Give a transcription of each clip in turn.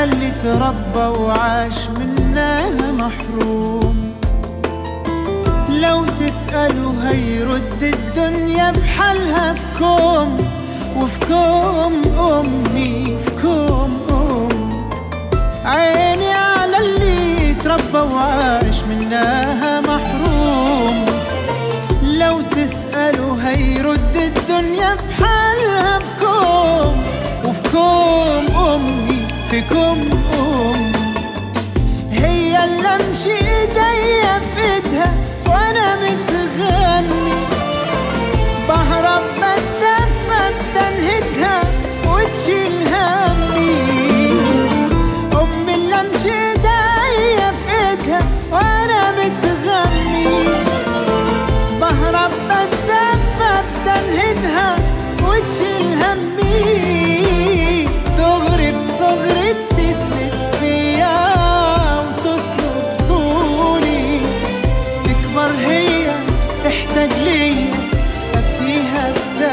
على اللي تربى وعاش منها محروم لو تسأله هيرد الدنيا بحالها في كوم وفي كوم أمي في كوم أم عيني على اللي تربى وعاش منها محروم لو تسأله هيرد الدنيا بحالها في كوم وفي كوم أمي في كوم أم هي اللي امشي ايديا في ايدها وانا متغني بهرب بتدفى بتنهدها وتشيل همي امي اللي امشي ايديا في ايدها وانا متغني بهرب بتدفى بتنهدها وتشيل همي دغري في صغري بتسند فيا وتصلب طولي تكبر هي تحتاج ليا افديها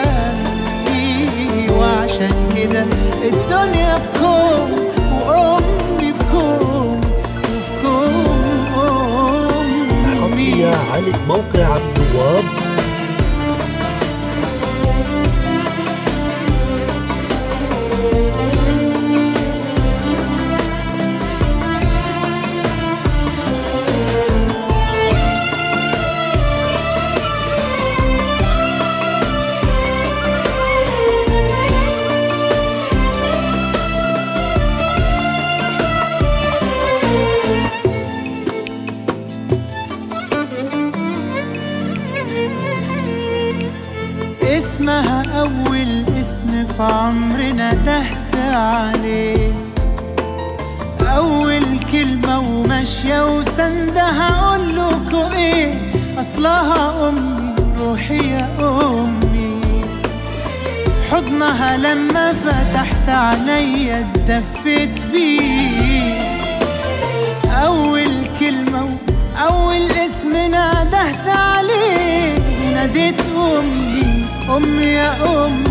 بدمي وعشان كده الدنيا في كوم وامي في كوم وفي كوم حصرية امي على موقع عبد الوهاب اسمها أول اسم في عمرنا تحت عليه أول كلمة وماشية وسندها أقول لكوا إيه أصلها أمي روحي يا أمي حضنها لما فتحت عليا اتدفيت بيه أول كلمة وأول اسم نادهت عليه ناديت أمي أمي يا أمي